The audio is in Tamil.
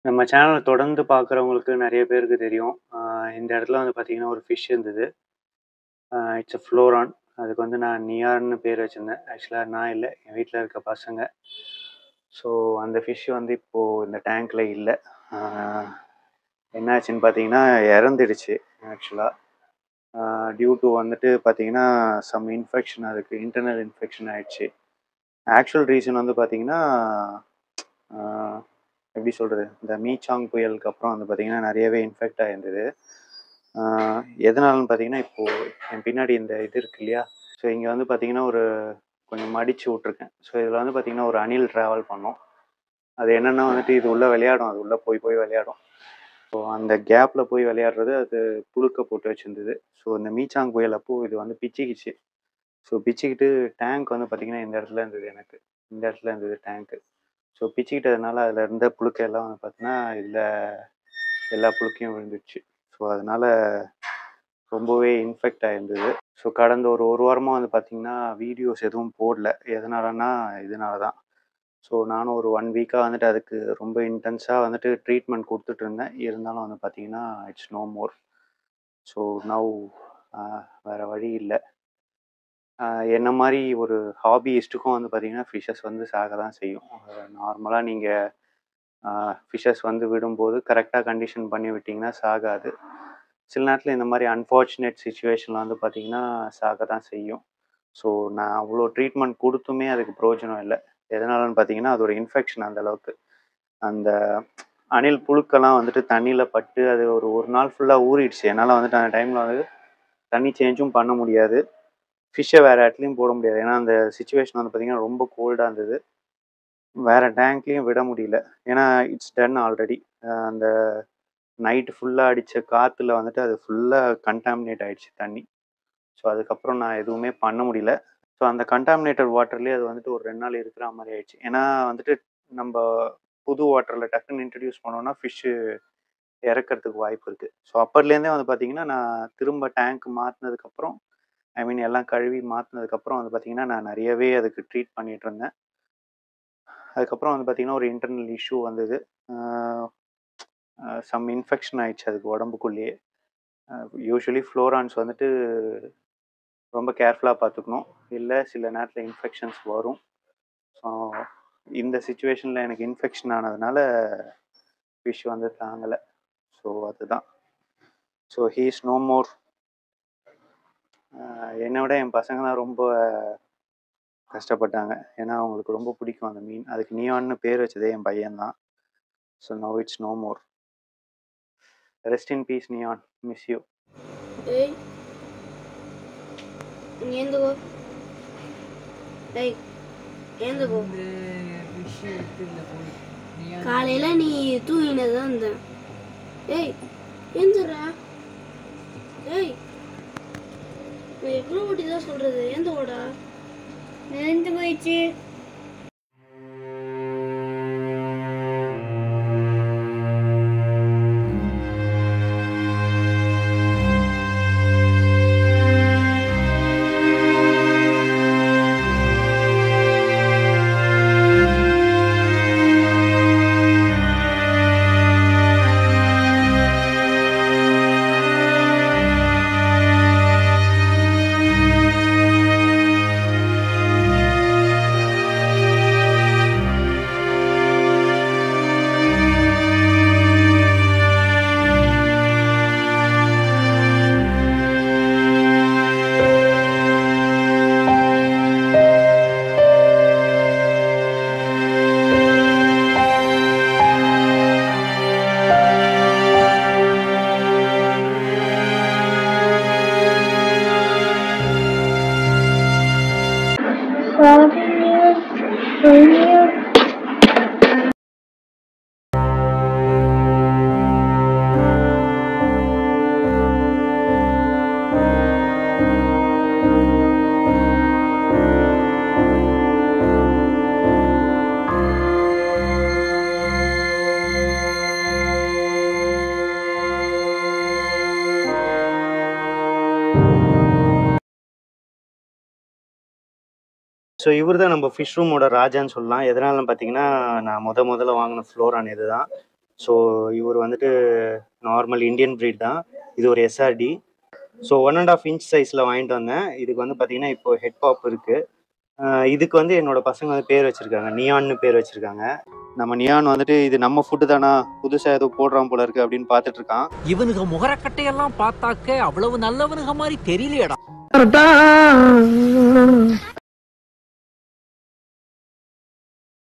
நம்ம சேனல தொடர்ந்து பார்க்குறவங்களுக்கு நெறைய பேருக்கு தெரியும். அ இந்த இடத்துல வந்து பார்த்தீங்கன்னா, ஒரு ஃபிஷ் இருந்தது. Uh it's uh flowerhorn. அதுக்கு வந்து நான் நியான்னு பேர் வச்சிருந்தேன். ஆக்சுவலா நான் இல்ல. என் வீட்ல இருக்க பசங்க. ஸோ அந்த ஃபிஷ் வந்து இப்போ இந்த டேங்க்ல இல்ல. அ என்னாச்சுன்னு பார்த்தீங்கன்னா, இறந்துடுச்சு ஆக்சுவலா. அ டியூ டூ வந்துட்டு பார்த்தீங்கன்னா, சம் இன்ஃபெக்ஷன் அதுக்கு இன்டர்னல் இன்ஃபெக்ஷன் ஆயிடுச்சு. ஆக்சுவல் ரீசன் வந்து பார்த்தீங்கன்னா, அ எப்படி சொல்றது? இந்த மீச்சாங் புயலுக்கு அப்புறம் வந்து பார்த்தீங்கன்னா, நெறையவே இன்ஃபெக்ட் ஆயிருந்தது. அ எதனாலன்னு பார்த்தீங்கன்னா, இப்போ என் பின்னாடி இந்த இது இருக்கு இல்லையா? ஸோ இங்க வந்து பார்த்தீங்கன்னா, ஒரு கொஞ்சம் மடிச்சு விட்டுருக்கேன். ஸோ இதுல வந்து பார்த்தீங்கன்னா, ஒரு அணில் ட்ராவல் பண்ணும். அது என்னன்னா வந்துட்டு இது உள்ள விளையாடும். அது உள்ள போய் போய் விளையாடும். ஸோ அந்த கேப்ல போய் விளையாடுறது அது புழுக்க போட்டு வச்சிருந்தது. ஸோ இந்த மீச்சாங் புயல் அப்போ இது வந்து பிச்சுக்கிச்சு. ஸோ பிச்சுக்கிட்டு டேங்க் வந்து பார்த்தீங்கன்னா, இந்த இடத்துல இருந்தது எனக்கு. இந்த இடத்துல இருந்தது டேங்க்கு. ஸோ பிச்சுக்கிட்டதுனால அதில இருந்த புழுக்க எல்லாம் வந்து பார்த்தீங்கன்னா, இதுல எல்லா புழுக்கையும் விழுந்துருச்சு. ஸோ அதனால ரொம்பவே இன்ஃபெக்ட் ஆயிருந்தது. ஸோ கடந்த ஒரு 1 வாரமா வந்து பார்த்தீங்கன்னா, வீடியோஸ் எதுவும் போடல. எதனாலன்னா, இதனால தான். ஸோ நானும் ஒரு 1 வீக்கா வந்துட்டு அதுக்கு ரொம்ப இன்டென்ஸா வந்துட்டு ட்ரீட்மெண்ட் குடுத்துட்டு இருந்தேன். இருந்தாலும் வந்து பார்த்தீங்கன்னா, it's no more. So now uh வேற வழி இல்ல. அ என்ன மாரி ஒரு ஹாபியிஸ்ட்டுக்கும் வந்து பார்த்தீங்கன்னா, ஃபிஷஸ் வந்து சாக தான் செய்யும். அ நார்மலா நீங்க அ ஃபிஷஸ் வந்து விடும்போது கரெக்ட்டா கண்டிஷன் பண்ணி விட்டீங்கன்னா சாகாது. சில நேரத்தில இந்த மாரி அன்ஃபார்ச்சுனேட் சிச்சுவேஷன்ல வந்து பார்த்தீங்கன்னா, சாக தான் செய்யும். ஸோ நான் அவ்ளோ ட்ரீட்மெண்ட் குடுத்துமே அதுக்கு பிரயோஜனம் இல்ல. எதனாலன்னு பார்த்தீங்கன்னா, அதோட இன்ஃபெக்ஷன் அந்த அளவுக்கு. அந்த அணில் புழுக்கெல்லாம் வந்துட்டு தண்ணீல பட்டு அது ஒரு 1 நாள் ஃபுல்லா ஊறிடுச்சு. என்னால வந்துட்டு அந்த டைம்ல வந்து தண்ணி சேஞ்சும் பண்ண முடியாது. ஃபிஷ்ஷ வேற இடத்துலயும் போட முடியாது. ஏன்னா, அந்த சிச்சுவேஷன் வந்து பார்த்தீங்கன்னா, ரொம்ப கோல்டா இருந்தது. வேற டேங்க்லயும் விட முடியல. ஏன்னா, இட்ஸ் டன் ஆல்ரெடி. அ அந்த நைட் ஃபுல்லா அடிச்ச காத்துல வந்துட்டு அது ஃபுல்லா கன்டாமினேட் ஆயிடுச்சு தண்ணி. ஸோ அதுக்கப்புறம் நான் எதுவுமே பண்ண முடியல. ஸோ அந்த கன்டாமினேட்டட் வாட்டர்லயே அது வந்துட்டு ஒரு 2 நாள் இருக்கிற மாரி ஆயிடுச்சு. ஏன்னா வந்துட்டு நம்ப புது வாட்டர்ல டக்குன்னு இன்ட்ரோடியூஸ் பண்ணோம்னா, ஃபிஷ்ஷு இறக்கறதுக்கு வாய்ப்பு இருக்கு. ஸோ அப்போலேருந்தே வந்து பார்த்தீங்கன்னா, நான் திரும்ப டேங்க் மாத்துனதுக்கப்புறம் ஐ மீன் எல்லாம் கழுவி மாத்துனதுக்கப்புறம் வந்து பார்த்தீங்கன்னா, நான் நெறையவே அதுக்கு ட்ரீட் பண்ணிட்டு இருந்தேன். அதுக்கப்புறம் வந்து பார்த்தீங்கன்னா, ஒரு இன்டர்னல் இஷ்யூ வந்தது. அ அ சம் இன்ஃபெக்ஷன் ஆயிடுச்சு அதுக்கு உடம்புக்குள்ளேயே. அ யூசுவலி ஃப்ளோரான்ஸ் வந்துட்டு ரொம்ப கேர்ஃபுல்லா பார்த்துக்கணும். இல்ல சில நேரத்தில இன்ஃபெக்ஷன்ஸ் வரும். ஸோ இந்த சிச்சுவேஷன்ல எனக்கு இன்ஃபெக்ஷன் ஆனதுனால ஃபிஷ் வந்து தாங்கல. ஸோ அதுதான். So he is no more. Uh என்ன விட என் பசங்க தான் ரொம்ப கஷ்டப்பட்டாங்க. ஏன்னா, அவங்களுக்கு ரொம்ப பிடிக்கும் அந்த மீன். அதுக்கு நியான்னு பேர் வச்சதே என் பையன் தான். So now it's no more. Rest in peace Neon. Miss you. ஏய் ఎందుకు ஏய் ఎందుకు காலையில நீ தூங்கினது தான் இருந்தேன் ஏய் எந்திரா ஏய் நான் எவ்வளோ வாட்டி தான் சொல்றது எந்த ஓடா எழுந்து போயிடுச்சு ஸோ இவர் தான் நம்ம ஃபிஷ் ரூமோட ராஜான்னு சொல்லலாம். எதனாலன்னு பார்த்தீங்கன்னா, நான் மொத மொதல்ல வாங்குன ஃப்ளோரான் இதுதான். ஸோ இவர் வந்துட்டு நார்மல் இந்தியன் breed தான் இது ஒரு SRT so one and half inch சைஸில் வாங்கிட்டு வந்தேன் இதுக்கு வந்து பார்த்தீங்கன்னா இப்போ ஹெட் பாப் இருக்குது இதுக்கு வந்து என்னோட பசங்க வந்து பேர் வச்சுருக்காங்க நியான்னு பேர் வச்சுருக்காங்க நம்ம நியான் வந்துட்டு இது நம்ம ஃபுட்டு தானா புதுசாக ஏதோ போடுறான் போல இருக்கு அப்படின்னு பார்த்துட்டு இருக்கான் இவனுக முகரக்கட்டையெல்லாம் பார்த்தாக்க அவ்வளவு நல்லவனுக மாதிரி தெரியலையடா கரெக்டா